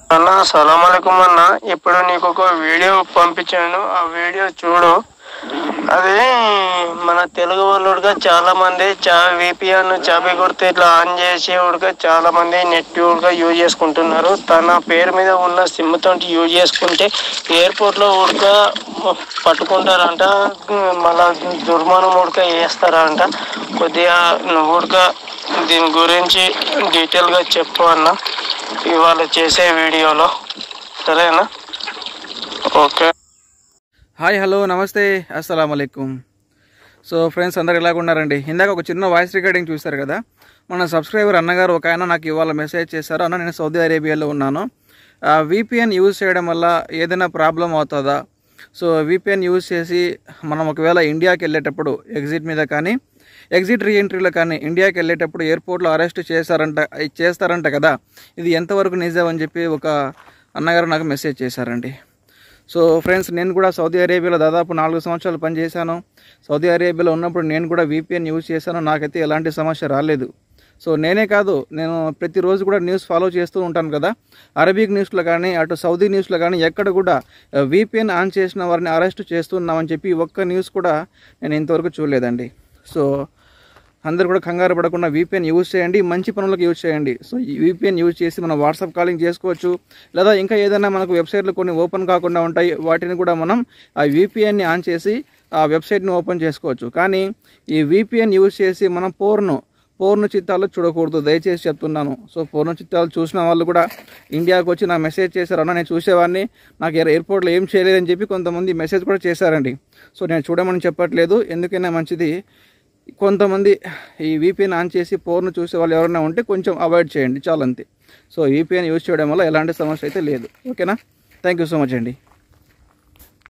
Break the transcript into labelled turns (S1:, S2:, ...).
S1: అన్న సలాం అలైకుం అన్న ఇప్పుడు నీకు ఒక వీడియో పంపించాను ఆ వీడియో చూడు అది మన తెలుగు వాళ్ళుగా చాలా మంది చా విపిఎన్ చాబీ కొడితే ఇట్లా ఆన్ చేసి ఉడక చాలా మంది నెట్ ఉడక యూజ్ చేసుకుంటున్నారు తన పేరు మీద ఉన్న సిమ్ తోటి యూజ్ చేసుకుంటే ఎయిర్పోర్ట్ లో ఉడక పట్టుకుంటారంట మళ్ళా దుర్మానం ఉడక వేస్తారంట కొద్దిగా నువ్వు ఉడక దీని గురించి డీటెయిల్ గా చెప్పు అన్న ఇవాళ చేసే వీడియోలో సరేనా ఓకే
S2: హాయ్ హలో నమస్తే అస్సలం అయికుం సో ఫ్రెండ్స్ అందరు ఎలాగ ఉన్నారండి ఇందాక ఒక చిన్న వాయిస్ రికార్డింగ్ చూశారు కదా మన సబ్స్క్రైబర్ అన్నగారు ఒక ఆయన నాకు ఇవాళ మెసేజ్ చేశారు అన్న నేను సౌదీ అరేబియాలో ఉన్నాను విపిఎన్ యూజ్ చేయడం వల్ల ఏదైనా ప్రాబ్లం అవుతుందా సో విపిఎన్ యూజ్ చేసి మనం ఒకవేళ ఇండియాకి వెళ్ళేటప్పుడు ఎగ్జిట్ మీద కానీ ఎగ్జిట్ రీఎంట్రీలో కానీ ఇండియాకి వెళ్ళేటప్పుడు ఎయిర్పోర్ట్లో అరెస్ట్ చేశారంట చేస్తారంట కదా ఇది ఎంతవరకు నిజం అని చెప్పి ఒక అన్నగారు నాకు మెసేజ్ చేశారండి సో ఫ్రెండ్స్ నేను కూడా సౌదీ అరేబియాలో దాదాపు నాలుగు సంవత్సరాలు పనిచేశాను సౌదీ అరేబియాలో ఉన్నప్పుడు నేను కూడా వీపీఎన్ యూజ్ చేశాను నాకైతే ఎలాంటి సమస్య రాలేదు సో నేనే కాదు నేను ప్రతిరోజు కూడా న్యూస్ ఫాలో చేస్తూ ఉంటాను కదా అరబిక్ న్యూస్లో కానీ అటు సౌదీ న్యూస్లో కానీ ఎక్కడ కూడా వీపీఎన్ ఆన్ చేసిన వారిని అరెస్ట్ చేస్తున్నామని చెప్పి ఒక్క న్యూస్ కూడా నేను ఇంతవరకు చూడలేదండి సో అందరు కూడా కంగారు పడకుండా వీపీఎన్ యూజ్ చేయండి మంచి పనులకు యూజ్ చేయండి సో ఈ వీపీఎన్ యూజ్ చేసి మనం వాట్సాప్ కాలింగ్ చేసుకోవచ్చు లేదా ఇంకా ఏదైనా మనకు వెబ్సైట్లు కొన్ని ఓపెన్ కాకుండా ఉంటాయి వాటిని కూడా మనం ఆ వీపీఎన్ని ఆన్ చేసి ఆ వెబ్సైట్ని ఓపెన్ చేసుకోవచ్చు కానీ ఈ వీపీఎన్ యూజ్ చేసి మనం పోర్ను పోర్ను చిత్తాలు చూడకూడదు దయచేసి చెప్తున్నాను సో పూర్ణ చిత్తాలు చూసిన వాళ్ళు కూడా ఇండియాకి వచ్చి నా మెసేజ్ చేశారు అన్న నేను చూసేవాడిని నాకు ఎయిర్ ఎయిర్పోర్ట్లో ఏం చేయలేదని చెప్పి కొంతమంది మెసేజ్ కూడా చేశారండి సో నేను చూడమని చెప్పట్లేదు ఎందుకైనా మంచిది కొంతమంది ఈ వీపీఎన్ ఆన్ చేసి పోర్ను చూసే వాళ్ళు ఎవరైనా ఉంటే కొంచెం అవాయిడ్ చేయండి చాలా అంతే సో వీపీఎన్ యూజ్ చేయడం వల్ల ఎలాంటి సమస్య అయితే లేదు ఓకేనా థ్యాంక్ యూ సో మచ్ అండి